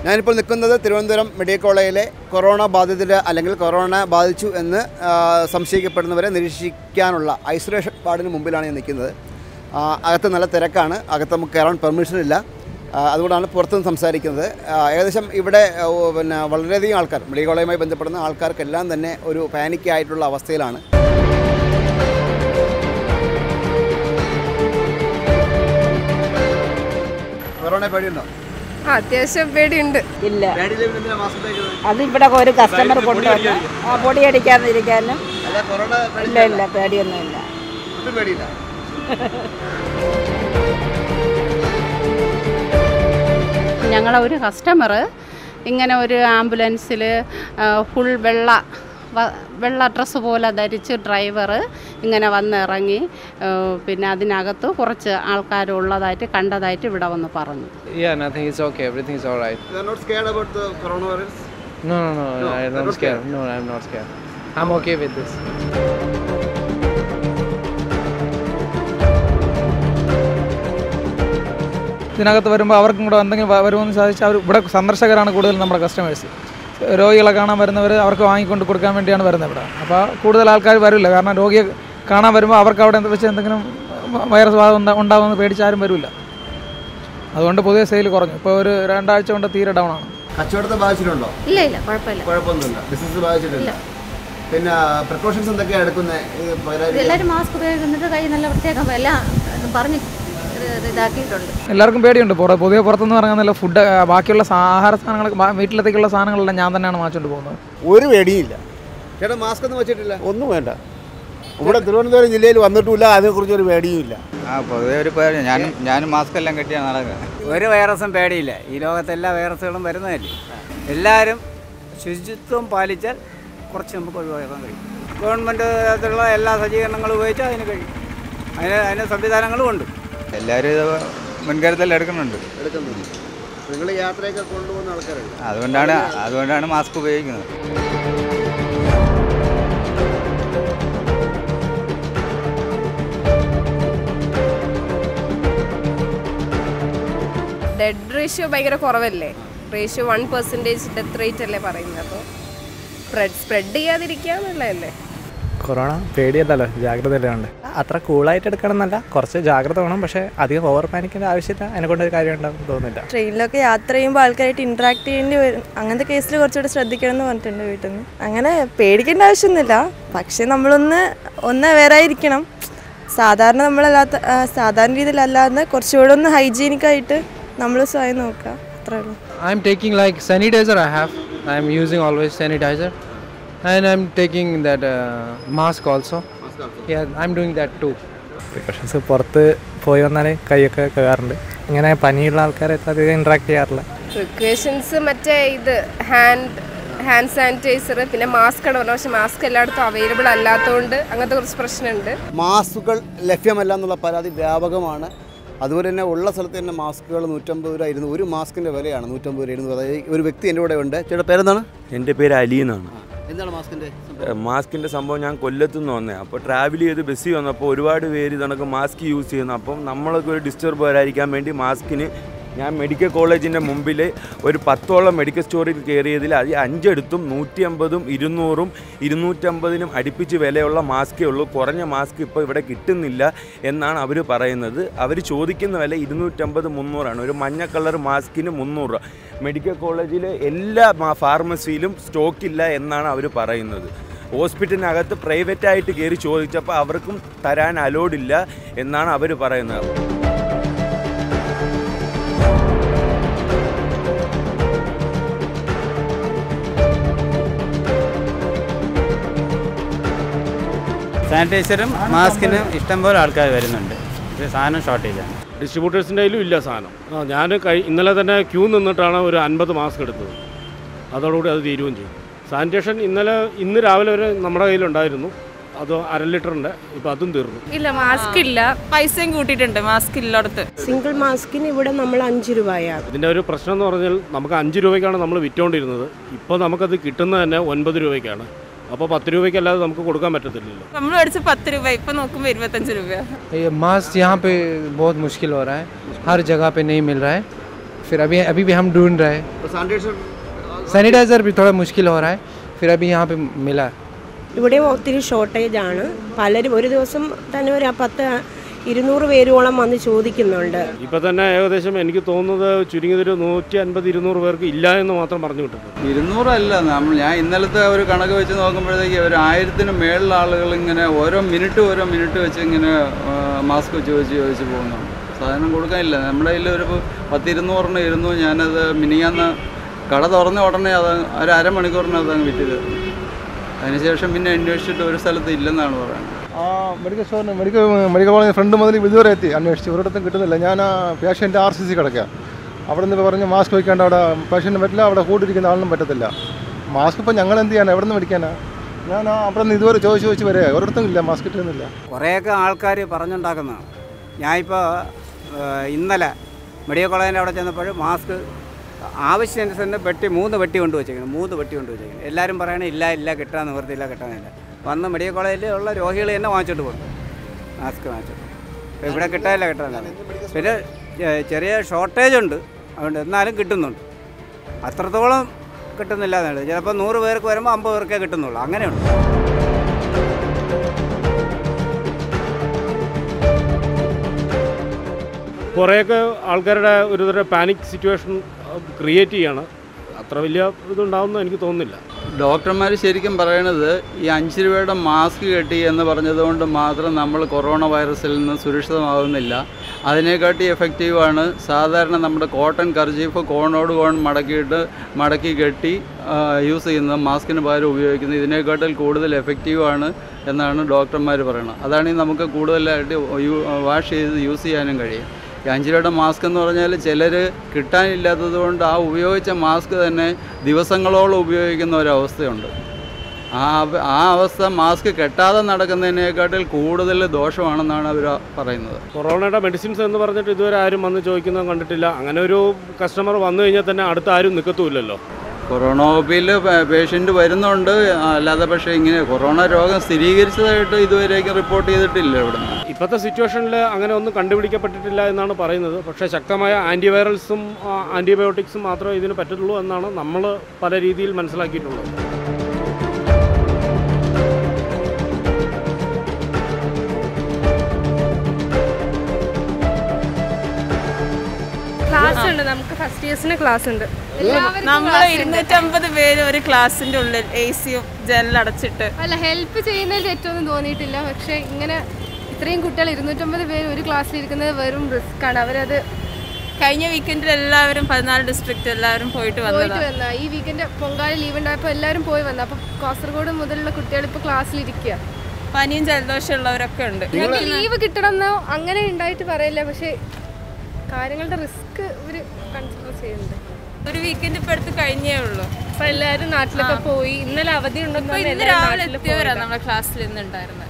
ഞാനിപ്പോൾ നിൽക്കുന്നത് തിരുവനന്തപുരം മെഡിക്കൽ കോളേജിലെ കൊറോണ ബാധിതർ അല്ലെങ്കിൽ കൊറോണ ബാധിച്ചു എന്ന് ആ, സംശയിക്കപ്പെടുന്നവരെ നിരീക്ഷിക്കാനുള്ള ഐസൊലേഷൻ വാർഡിന് മുമ്പിലാണ് ഞാൻ നിൽക്കുന്നത് ആ, അകത്ത് നല്ല തിരക്കാണ് അകത്ത് നമുക്ക് കയറാൻ പെർമിഷൻ ഇല്ല ആ, അതുകൊണ്ടാണ് പുറത്തുനിന്ന് സംസാരിക്കുന്നത് ആ, ഏകദേശം ഇവിടെ ആ, ഓ, പിന്നെ വളരെയധികം ആൾക്കാർ മെഡിക്കൽ കോളേജുമായി ബന്ധപ്പെടുന്ന ആൾക്കാർക്കെല്ലാം തന്നെ ഒരു പാനിക് ആയിട്ടുള്ള അവസ്ഥയിലാണ് കൊറോണ പേടിയുണ്ടോ ആ, അത്യാവശ്യം പേടിയുണ്ട് ഇല്ല അത് ഇവിടെ ഒരു കസ്റ്റമർ കൊണ്ടുവന്നു ആ പൊടി അടിക്കാതിരിക്കാനും അല്ല കൊറോണ ഇല്ല ഇല്ല പേടിയൊന്നുമില്ല ഒട്ടും പേടിയില്ല ഞങ്ങളെ ഒരു കസ്റ്റമർ ഇങ്ങനെ ഒരു ആംബുലൻസിൽ ഫുൾ വെള്ള വ- വെള്ള ഡ്രസ്സ് പോലെ ധരിച്ച് ഡ്രൈവർ ഇങ്ങനെ വന്നിറങ്ങി ആ, പിന്നെ അതിനകത്ത് കുറച്ച് ആൾക്കാരുള്ളതായിട്ട് കണ്ടതായിട്ട് ഇവിടെ വന്ന് പറഞ്ഞു Yeah, nothing. It's okay. Everything is all right. You are not scared about the coronavirus? No, no, no. No, I'm you're not not scared. scared? No, I'm not scared. I'm okay with this. ഇതിനകത്ത് വരുമ്പോൾ അവർക്കും കൂടെ എന്തെങ്കിലും വ- വരുമെന്ന് സാധിച്ചാൽ അവർ ഇവിടെ സന്ദർശകരാണ് കൂടുതൽ നമ്മുടെ കസ്റ്റമേഴ്സ് രോഗികളെ കാണാൻ വരുന്നവർ അവർക്ക് വാങ്ങിക്കൊണ്ട് കൊടുക്കാൻ വേണ്ടിയാണ് വരുന്നത് ഇവിടെ അപ്പോൾ കൂടുതൽ ആൾക്കാർ വരില്ല കാരണം രോഗിയെ കാണാൻ വരുമ്പോൾ അവർക്ക് അവിടെ എന്ത് വെച്ച് എന്തെങ്കിലും വ- വൈറസ് ബാധ ഉണ്ടാ- ഉണ്ടാവുമെന്ന് പേടിച്ച് ആരും വരില്ല അതുകൊണ്ട് പൊതുവെ സെയിൽ കുറഞ്ഞു ഇപ്പോൾ ഒരു രണ്ടാഴ്ച കൊണ്ട് തീരെ ഡൗൺ ആണ് കച്ചവടത്തെ ബാധിച്ചിട്ടുണ്ടോ ഇല്ല ഇല്ല കുഴപ്പമില്ല കുഴപ്പമൊന്നുമില്ല ബിസിനസ് ബാധിച്ചിട്ടില്ല പിന്നെ പ്രിക്കോഷൻസ് എന്തൊക്കെയാണ് എടുക്കുന്നത് ഇത് പകരാതിരിക്കാൻ? എല്ലാവരും മാസ്ക് ഉപയോഗിക്കുന്നുണ്ട് കൈ നല്ല വൃത്തിയാക്കാൻ എല്ലാം പറഞ്ഞ് ഇത് ഇതാക്കിയിട്ടുണ്ട് എല്ലാവർക്കും പേടിയുണ്ട് പുറ പൊതുവെ പുറത്തുനിന്ന് ഇറങ്ങുന്നില്ല ഫുഡ് ബാക്കിയുള്ള സാ- ആഹാര സാധനങ്ങൾ ബാ- വീട്ടിലത്തേക്കുള്ള സാധനങ്ങളെല്ലാം ഞാൻ തന്നെയാണ് വാങ്ങിച്ചുകൊണ്ട് പോകുന്നത് ഒരു പേടിയില്ല ചേട്ടാ മാസ്ക് ഒന്നും വെച്ചിട്ടില്ല ഒന്നും വേണ്ട ഇവിടെ തിരുവനന്തപുരം ജില്ലയിൽ വന്നിട്ടുമില്ല അതിനെക്കുറിച്ച് ഒരു പേടിയുമില്ല ആ പൊതുവെ ഒരു പേടി ഞാനും ഞാനും മാസ്ക് എല്ലാം കെട്ടിയാണ് നടക്കുന്നത് ഒരു വൈറസും പേടിയില്ല ഈ ലോകത്തെ എല്ലാ വൈറസുകളും വരുന്നതല്ലേ എല്ലാവരും ശുചിത്വം പാലിച്ചാൽ കുറച്ച് നമുക്ക് ഒഴിവാക്കാൻ കഴിയും ഗവൺമെൻറ് തരത്തിലുള്ള എല്ലാ സജ്ജീകരണങ്ങളും ഉപയോഗിച്ചാൽ അതിന് കഴിയും അതിന് അതിന് സംവിധാനങ്ങളും ഉണ്ട് എല്ലാവരും ഇത് മുൻകരുതൽ എടുക്കുന്നുണ്ട് എടുക്കുന്നുണ്ട് നിങ്ങൾ യാത്രയൊക്കെ കൊണ്ടുപോകുന്ന ആൾക്കാരല്ലേ അതുകൊണ്ടാണ് അതുകൊണ്ടാണ് മാസ്ക് ഉപയോഗിക്കുന്നത് ഡെഡ് റേഷ്യോ ഭയങ്കര കുറവല്ലേ ratio one percentage death rate അല്ലേ പറയുന്നത് അപ്പോൾ സ്പ്രെഡ് സ്പ്രെഡ് ചെയ്യാതിരിക്കുക എന്നുള്ളതല്ലേ കൊറോണ പേടിയല്ലല്ലോ ജാഗ്രതയല്ലേ ഉണ്ട് അത്ര കൂളായിട്ട് എടുക്കണം എന്നല്ല കുറച്ച് ജാഗ്രത വേണം പക്ഷേ അധികം ഓവർ പാനിക്കിൻ്റെ ആവശ്യമില്ല അതിനെ കൊണ്ട് ഒരു കാര്യം ഉണ്ടാവും തോന്നുന്നില്ല ട്രെയിനിലൊക്കെ യാത്ര ചെയ്യുമ്പോൾ ആൾക്കാരായിട്ട് ഇന്ററാക്ട് ചെയ്യേണ്ടി വരും അങ്ങനത്തെ കേസിൽ കുറച്ചുകൂടി ശ്രദ്ധിക്കണം എന്ന് പറഞ്ഞിട്ടുണ്ട് വീട്ടിൽ നിന്ന് അങ്ങനെ പേടിക്കേണ്ട ആവശ്യമൊന്നുമില്ല പക്ഷേ നമ്മളൊന്ന് ഒന്ന് വേറെ ആയിരിക്കണം സാധാരണ നമ്മളല്ലാത്ത ആ, സാധാരണ രീതിയിലല്ലാതെ കുറച്ചുകൂടെ ഒന്ന് ഹൈജീനിക് ആയിട്ട് നമ്മൾ സ്വയം നോക്കുക അത്രേ ഉള്ളൂ I'm taking like sanitizer. I have. I'm using always sanitizer, and I'm taking that uh, mask also. Yeah, I'm doing that too. Precautions പുറത്ത് പോയി വന്നാൽ കൈയൊക്കെ കയറാറുണ്ട് ഇങ്ങനെ പനിയുള്ള ആൾക്കാരെ അധികം ഇൻട്രാക്ട് ചെയ്യാറില്ല പ്രിക്വേഷൻസ് മറ്റേ ഇത് ഹാൻഡ് ഹാൻഡ് സാനിറ്റൈസർ പിന്നെ മാസ്ക് ആണ് പറഞ്ഞത് പക്ഷേ മാസ്ക് എല്ലായിടത്തും അവൈലബിൾ അല്ലാത്തതുകൊണ്ട് അങ്ങനത്തെ കുറച്ച് പ്രശ്നമുണ്ട് മാസ്കുകൾ ലഭ്യമല്ല എന്നുള്ള പരാതി വ്യാപകമാണ് അതുപോലെ തന്നെ ഉള്ള സ്ഥലത്ത് തന്നെ മാസ്കുകൾ നൂറ്റമ്പത് രൂപ ഇരുന്ന് ഒരു മാസ്കിൻ്റെ വിലയാണ് നൂറ്റമ്പത് രൂപ ഇരുന്ന് അതായത് ഒരു വ്യക്തി എൻ്റെ കൂടെ ഉണ്ട് ചേട്ടാ പേരെന്താണ് എൻ്റെ പേര് അലി എന്നാണ് എന്താണ് മാസ്കിൻ്റെ മാസ്കിൻ്റെ സംഭവം ഞാൻ കൊല്ലത്തു നിന്ന് വന്നേ അപ്പോൾ ട്രാവൽ ചെയ്ത് ബസ്സിൽ വന്നപ്പോൾ ഒരുപാട് പേര് ഇതണക്ക് മാസ്ക് യൂസ് ചെയ്യുന്നു അപ്പം നമ്മളൊക്കെ ഒരു ഡിസ്റ്റർബ് വരാതിരിക്കാൻ വേണ്ടി മാസ്കിന് ഞാൻ മെഡിക്കൽ കോളേജിൻ്റെ മുമ്പിൽ ഒരു പത്തോളം മെഡിക്കൽ സ്റ്റോറിൽ കയറിയതിൽ അത് അഞ്ചെടുത്തും നൂറ്റി അമ്പതും ഇരുന്നൂറും ഇരുന്നൂറ്റമ്പതിനും അടുപ്പിച്ച് വിലയുള്ള മാസ്കേ ഉള്ളൂ കുറഞ്ഞ മാസ്ക് ഇപ്പോൾ ഇവിടെ കിട്ടുന്നില്ല എന്നാണ് അവർ പറയുന്നത് അവർ ചോദിക്കുന്ന വില ഇരുന്നൂറ്റമ്പത് മുന്നൂറാണ് ഒരു മഞ്ഞ കളർ മാസ്കിന് മുന്നൂറ് രൂപ മെഡിക്കൽ കോളേജിലെ എല്ലാ മാ- ഫാർമസിയിലും സ്റ്റോക്കില്ല എന്നാണ് അവർ പറയുന്നത് ഹോസ്പിറ്റലിനകത്ത് പ്രൈവറ്റായിട്ട് കയറി ചോദിച്ചപ്പോൾ അവർക്കും തരാൻ അലോഡില്ല എന്നാണ് അവർ പറയുന്നത് സാനിറ്റൈസറും മാസ്കിനും ഇഷ്ടംപോലെ ആൾക്കാർ വരുന്നുണ്ട് ഇത് സാധനം ഷോർട്ടേജാണ് ഡിസ്ട്രിബ്യൂട്ടേഴ്സിൻ്റെ കയ്യിലും ഇല്ല സാധനം ആ ഞാൻ കഴി ഇന്നലെ തന്നെ ക്യൂ നിന്നിട്ടാണ് ഒരു അൻപത് മാസ്ക് എടുത്തത് അതോടുകൂടി അത് തീരുകയും ചെയ്യും സാനിറ്റേഷൻ ഇന്നലെ ഇന്ന് രാവിലെ വരെ നമ്മുടെ കയ്യിലുണ്ടായിരുന്നു അത് അര ലിറ്ററിൻ്റെ ഇപ്പോൾ അതും തീർന്നു ഇല്ല മാസ്ക് ഇല്ല പൈസയും കൂട്ടിയിട്ടുണ്ട് മാസ്ക് ഇല്ലടത്ത് സിംഗിൾ മാസ്കിന് ഇവിടെ നമ്മൾ അഞ്ച് രൂപയാണ് ഇതിൻ്റെ ഒരു പ്രശ്നം എന്ന് പറഞ്ഞാൽ നമുക്ക് അഞ്ച് രൂപയ്ക്കാണ് നമ്മൾ വിറ്റുകൊണ്ടിരുന്നത് ഇപ്പോൾ നമുക്കത് കിട്ടുന്നത് തന്നെ ഒൻപത് രൂപയ്ക്കാണ് അപ്പോൾ പത്ത് രൂപയ്ക്കല്ലാതെ നമുക്ക് കൊടുക്കാൻ പറ്റത്തില്ലല്ലോ നമ്മൾ മേടിച്ച് പത്ത് രൂപ ഇപ്പൊ നോക്കുമ്പോൾ ഇരുപത്തഞ്ച് രൂപ ये मास्क यहाँ पे बहुत मुश्किल हो रहा है हर जगह पे नहीं मिल रहा है फिर अभी अभी भी हम ढूंढ रहे हैं സാനിറ്റൈസർ सैनिटाइज़र भी थोड़ा मुश्किल हो रहा है फिर अभी यहाँ पे मिला ഇവിടെയും ഒത്തിരി ഷോർട്ടേജ് ആണ് പലരും ഒരു ദിവസം തന്നെ ഒരു പത്ത് ഇരുന്നൂറ് പേരോളം വന്ന് ചോദിക്കുന്നുണ്ട് ഇപ്പം തന്നെ ഏകദേശം എനിക്ക് തോന്നുന്നത് ചുരുങ്ങിയതൊരു നൂറ്റി അൻപത് ഇരുന്നൂറ് പേർക്ക് ഇല്ല എന്ന് മാത്രം പറഞ്ഞു വിട്ടിട്ടുണ്ട് ഇരുന്നൂറല്ല നമ്മൾ ഞാൻ ഇന്നലത്തെ ഒരു കണക്ക് വെച്ച് നോക്കുമ്പോഴത്തേക്ക് ഒരു ആയിരത്തിന് മേളിൽ ആളുകൾ ഇങ്ങനെ ഓരോ മിനിറ്റ് ഓരോ മിനിറ്റ് വെച്ച് ഇങ്ങനെ ആ, മാസ്ക് ചോദിച്ച് ചോദിച്ച് പോകുന്നുണ്ട് സാധനം കൊടുക്കാനില്ല നമ്മുടെ കയ്യിൽ ഒരു പത്തിരുന്നൂറിന് ഇരുന്നു ഞാനത് മിനിയാന്ന് കട തുറന്ന ഉടനെ അത് ഒരു അരമണിക്കൂറിന് അത് അങ്ങ് വിറ്റ് തീർന്നു അതിനുശേഷം പിന്നെ അന്വേഷിച്ചിട്ട് ഒരു സ്ഥലത്ത് ഇല്ലെന്നാണ് പറയുന്നത് ആ മെഡിക്കൽ സ്റ്റോറിന് മെഡിക്കൽ മെഡിക്കൽ കോളേജ് ഫ്രണ്ട് മുതൽ ഇതുവരെ എത്തി അന്വേഷിച്ച് ഒരിടത്തും കിട്ടുന്നില്ല ഞാൻ ആ പേഷ്യൻ്റ് ആർ സി സി കിടക്കുക അവിടെ നിന്ന് പറഞ്ഞ് മാസ്ക് വയ്ക്കാണ്ട് അവിടെ പേഷ്യൻ്റ് പറ്റില്ല അവിടെ കൂട്ടിരിക്കുന്ന ആളിനും പറ്റത്തില്ല മാസ്ക് ഇപ്പോൾ ഞങ്ങൾ എന്ത് ചെയ്യാനാണ് എവിടെ നിന്ന് മേടിക്കാനാ ഞാൻ ആ അവിടെ നിന്ന് ഇതുവരെ ചോദിച്ച് ചോദിച്ച് വരെ ഒരിടത്തും ഇല്ല മാസ്ക് കിട്ടുന്നില്ല കുറേയൊക്കെ ആൾക്കാർ പറഞ്ഞുണ്ടാക്കുന്നതാണ് ഞാനിപ്പോൾ ഇന്നലെ മെഡിക്കൽ കോളേജിൻ്റെ അവിടെ ചെന്നപ്പോൾ മാസ്ക് ആവശ്യാനുസരണം വെട്ടി മൂന്ന് വെട്ടി കൊണ്ട് വെച്ചേക്കണം മൂന്ന് വെട്ടി കൊണ്ട് വെച്ചേക്കണം എല്ലാവരും പറയണേ ഇല്ല ഇല്ല കിട്ടാൻ നിവൃത്തിയില്ല കിട്ടാനില്ല വന്ന് മെഡിക്കൽ കോളേജിൽ ഉള്ള രോഗികൾ തന്നെ വാങ്ങിച്ചോണ്ട് പോകും മാസ്ക് വാങ്ങിച്ചോണ്ട് ഇപ്പം ഇവിടെ കിട്ടാനില്ല കിട്ടാനില്ല പിന്നെ ചെ- ചെറിയ ഷോർട്ടേജ് ഉണ്ട് അതുകൊണ്ട് എന്നാലും കിട്ടുന്നുണ്ട് അത്രത്തോളം കിട്ടുന്നില്ല എന്നുള്ളത് ചിലപ്പോൾ നൂറ് പേർക്ക് വരുമ്പോൾ അമ്പത് പേർക്കേ കിട്ടുന്നുള്ളൂ അങ്ങനെയുണ്ട് കുറേയൊക്കെ ആൾക്കാരുടെ ഒരു തരം പാനിക് സിറ്റുവേഷൻ ക്രിയേറ്റ് ചെയ്യാണ് അത്ര വലിയ ഇതുണ്ടാവുമെന്ന് എനിക്ക് തോന്നുന്നില്ല ഡോക്ടർമാർ ശരിക്കും പറയണത് ഈ അഞ്ച് രൂപയുടെ മാസ്ക് കെട്ടി എന്ന് പറഞ്ഞതുകൊണ്ട് മാത്രം നമ്മൾ കൊറോണ വൈറസിൽ നിന്ന് സുരക്ഷിതമാകുന്നില്ല അതിനെക്കാട്ടി എഫക്റ്റീവാണ് സാധാരണ നമ്മുടെ കോട്ടൺ കർജീഫ് കോണോട് കോൺ മടക്കിയിട്ട് മടക്കി കെട്ടി യൂസ് ചെയ്യുന്നത് മാസ്കിന് പകരം ഉപയോഗിക്കുന്നത് ഇതിനെക്കാട്ടിൽ കൂടുതൽ എഫക്റ്റീവാണ് എന്നാണ് ഡോക്ടർമാർ പറയുന്നത് അതാണെങ്കിൽ നമുക്ക് കൂടുതലായിട്ട് വാഷ് ചെയ്ത് യൂസ് ചെയ്യാനും കഴിയും ഈ അഞ്ച് രൂപയുടെ മാസ്ക് എന്ന് പറഞ്ഞാൽ ചിലർ കിട്ടാനില്ലാത്തത് കൊണ്ട് ആ ഉപയോഗിച്ച മാസ്ക് തന്നെ ദിവസങ്ങളോളം ഉപയോഗിക്കുന്ന ഒരവസ്ഥയുണ്ട് ആ അവ- ആ അവസ്ഥ മാസ്ക് കെട്ടാതെ നടക്കുന്നതിനേക്കാട്ടിൽ കൂടുതൽ ദോഷമാണെന്നാണ് അവർ പറയുന്നത് കൊറോണയുടെ മെഡിസിൻസ് എന്ന് പറഞ്ഞിട്ട് ഇതുവരെ ആരും വന്ന് ചോദിക്കുന്നത് കണ്ടിട്ടില്ല അങ്ങനെ ഒരു കസ്റ്റമർ വന്നു കഴിഞ്ഞാൽ തന്നെ അടുത്ത ആരും നിൽക്കത്തുമില്ലല്ലോ കൊറോണ ഒപിയിൽ പേഷ്യൻ്റ് വരുന്നുണ്ട് അല്ലാതെ പക്ഷേ ഇങ്ങനെ കൊറോണ രോഗം സ്ഥിരീകരിച്ചതായിട്ട് ഇതുവരേക്കും റിപ്പോർട്ട് ചെയ്തിട്ടില്ല ഇവിടുന്ന് ഇപ്പോഴത്തെ സിറ്റുവേഷനിൽ അങ്ങനെ ഒന്നും കണ്ടുപിടിക്കപ്പെട്ടിട്ടില്ല എന്നാണ് പറയുന്നത് പക്ഷേ ശക്തമായ ആൻറ്റിവൈറൽസും ആൻറ്റിബയോട്ടിക്സും മാത്രമേ ഇതിന് പറ്റുള്ളൂ എന്നാണ് നമ്മൾ പല രീതിയിൽ മനസ്സിലാക്കിയിട്ടുള്ളത് ക്ലാസ് ഉണ്ട് നമുക്ക് ഫസ്റ്റ് ഇയേഴ്സിന് ക്ലാസ് ഉണ്ട് എല്ലാവർക്കും നമ്മൾ class ഉണ്ട്. ഇരുന്നൂറ്റമ്പത് പേര് ഒരു ക്ലാസ്സിന്റെ ഉള്ളിൽ എ സിയും ജനലടച്ചിട്ട് അല്ല ഹെൽപ്പ് ചെയ്യുന്നതിൽ തെറ്റൊന്നും തോന്നിയിട്ടില്ല പക്ഷെ ഇങ്ങനെ ഇത്രയും കുട്ടികൾ ഇരുന്നൂറ്റമ്പത് പേര് ഒരു ക്ലാസ്സിൽ ഇരിക്കുന്നത് വെറും റിസ്ക് ആണ് അവരത് കഴിഞ്ഞ വീക്കെൻഡിൽ എല്ലാവരും പതിനാല് ഡിസ്ട്രിക്റ്റ് എല്ലാവരും പോയിട്ട് പോയിട്ട് വന്നതാണ് വന്ന ഈ വീക്കെൻഡ് പൊങ്കാല ലീവ് ഉണ്ടായപ്പോൾ എല്ലാവരും പോയി വന്നു അപ്പോൾ കാസർഗോഡ് മുതലുള്ള കുട്ടികൾ ഇപ്പോൾ ക്ലാസ്സിലിരിക്കുക പനിയും ജലദോഷം ഉള്ളവരൊക്കെ ഉണ്ട് ഞങ്ങൾക്ക് ലീവ് കിട്ടണമെന്നോ അങ്ങനെ ഉണ്ടായിട്ട് പറയില്ല പക്ഷേ കാര്യങ്ങളുടെ റിസ്ക് ഇവർ കൺസിഡർ ചെയ്യുന്നുണ്ട് ഒരു വീക്കെൻഡ് ഇപ്പൊ എടുത്ത് കഴിഞ്ഞേ ഉള്ളൂ അപ്പൊ എല്ലാവരും നാട്ടിലൊക്കെ ആ. പോയി ഇന്നലെ അവധി ഇപ്പൊ ഉണ്ടെന്ന് ഇന്ന് രാവിലെ എത്തിയവരാണ് നമ്മുടെ ക്ലാസ്സിൽ ഇന്ന് ഉണ്ടായിരുന്നത്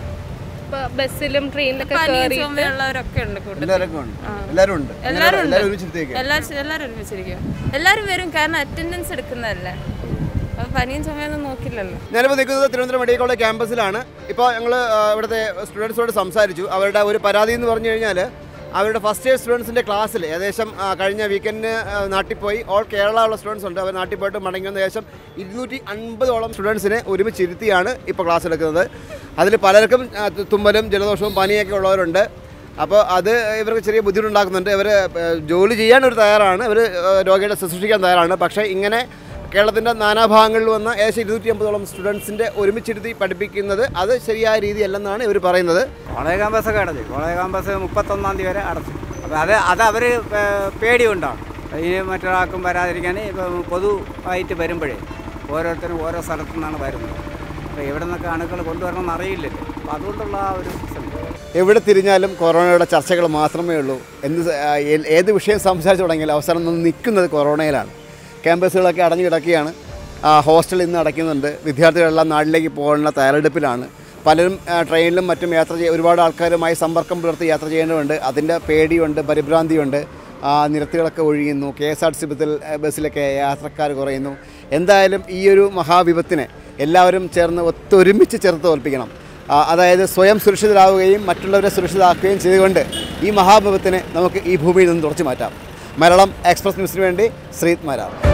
ബസ്സിലും ട്രെയിനിലൊക്കെ പനിയും കയറിയിട്ട് ചുമയുള്ളവരൊക്കെ ഉണ്ട് കൂട്ടത്തിൽ. എല്ലാവരും ഉണ്ട്. ആ. എല്ലാവരും ഉണ്ട്. എല്ലാവരും ഉണ്ട് എല്ലാവരും ഒരുമിച്ചിരുത്തിയേക്ക്. എല്ലാവരും എല്ലാവരും ഒരുമിച്ചിരിക്കും എല്ലാവരും വരും കാരണം അറ്റൻഡൻസ് എടുക്കുന്നതല്ലേ അപ്പൊ പനിയും ചുമയൊന്നും നോക്കില്ലല്ലോ ഞാനിപ്പോൾ നിൽക്കുന്നത് തിരുവനന്തപുരം മെഡിക്കൽ കോളേജ് ക്യാമ്പസിലാണ് ഇപ്പോൾ ഞങ്ങൾ ഇവിടുത്തെ സ്റ്റുഡൻസോട് സംസാരിച്ചു അവരുടെ ഒരു പരാതി എന്ന് പറഞ്ഞു കഴിഞ്ഞാൽ അവരുടെ ഫസ്റ്റ് ഇയർ സ്റ്റുഡൻസിൻ്റെ ക്ലാസ്സിൽ ഏകദേശം ആ, കഴിഞ്ഞ വീക്കെൻഡിന് നാട്ടിൽ പോയി ഓൾ കേരള ഉള്ള സ്റ്റുഡൻസ് ഉണ്ട് അവർ നാട്ടിൽ പോയിട്ട് മടങ്ങി വന്ന ഏകദേശം ഇരുന്നൂറ്റി അൻപതോളം സ്റ്റുഡൻസിനെ ഒരുമിച്ച് ഇരുത്തിയാണ് ഇപ്പോൾ ക്ലാസ് എടുക്കുന്നത് അതിൽ പലർക്കും ആ, തു- തുമ്മലും ജലദോഷവും പനിയൊക്കെ ഉള്ളവരുണ്ട് അപ്പോൾ അത് ഇവർക്ക് ചെറിയ ബുദ്ധിമുട്ടുണ്ടാക്കുന്നുണ്ട് ഇവർ ജോലി ചെയ്യാൻ ഒരു തയ്യാറാണ് ഇവർ രോഗികളെ ശുശ്രൂഷിക്കാൻ തയ്യാറാണ് പക്ഷേ ഇങ്ങനെ കേരളത്തിൻ്റെ നാനാഭാഗങ്ങളിൽ വന്ന ഏകദേശം ഇരുന്നൂറ്റി അമ്പതോളം സ്റ്റുഡൻസിൻ്റെ ഒരുമിച്ചിരുത്തി പഠിപ്പിക്കുന്നത് അത് ശരിയായ രീതിയല്ലെന്നാണ് ഇവർ പറയുന്നത് കോളേജ് ക്യാമ്പസൊക്കെ അടച്ചു കോളേജ് ക്യാമ്പസ് മുപ്പത്തൊന്നാം തീയതി വരെ അടച്ചു അപ്പോൾ അത് അത് അവർ പേടിയുണ്ടാവും ഇനി മറ്റൊരാൾക്കും വരാതിരിക്കാൻ ഇപ്പം പൊതുവായിട്ട് വരുമ്പോഴേ ഓരോരുത്തരും ഓരോ സ്ഥലത്തു നിന്നാണ് വരുന്നത് അപ്പോൾ എവിടെ നിന്നൊക്കെ അണുക്കൾ കൊണ്ടുവരണമെന്ന് അറിയില്ലല്ലോ അപ്പോൾ അതുകൊണ്ടുള്ള ആ ഒരു ശ്രമം. എവിടെ തിരിഞ്ഞാലും കൊറോണയുടെ ചർച്ചകൾ മാത്രമേ ഉള്ളൂ എന്ത് സ- ആ, ഏ- ഏത് വിഷയം സംസാരിച്ചു തുടങ്ങിയാലും അവസരം നിന്ന് നിൽക്കുന്നത് കൊറോണയിലാണ് ക്യാമ്പസുകളൊക്കെ അടഞ്ഞു കിടക്കുകയാണ് ആ, ഹോസ്റ്റൽ ഇന്ന് അടയ്ക്കുന്നുണ്ട് വിദ്യാർത്ഥികളെല്ലാം നാട്ടിലേക്ക് പോകാനുള്ള തയ്യാറെടുപ്പിലാണ് പലരും ആ, ട്രെയിനിലും മറ്റും യാത്ര ചെയ്യ ഒരുപാട് ആൾക്കാരുമായി സമ്പർക്കം പുലർത്തി യാത്ര ചെയ്യേണ്ടതുണ്ട് അതിൻ്റെ പേടിയുണ്ട് പരിഭ്രാന്തിയുണ്ട് ആ, നിരത്തുകളൊക്കെ ഒഴിയുന്നു K S R T C ബസ്സിൽ ബസ്സിലൊക്കെ യാത്രക്കാർ കുറയുന്നു എന്തായാലും ഈ ഒരു മഹാവിപത്തിനെ എല്ലാവരും ചേർന്ന് ഒത്തൊരുമിച്ച് ചെറുത്ത് തോൽപ്പിക്കണം ആ, അതായത് സ്വയം സുരക്ഷിതരാകുകയും മറ്റുള്ളവരെ സുരക്ഷിതരാക്കുകയും ചെയ്തുകൊണ്ട് ഈ മഹാവിപത്തിനെ നമുക്ക് ഈ ഭൂമിയിൽ നിന്ന് തുടച്ചു മാറ്റാം മലയാളം എക്സ്പ്രസ് ന്യൂസിന് വേണ്ടി ശ്രീത് മരാർ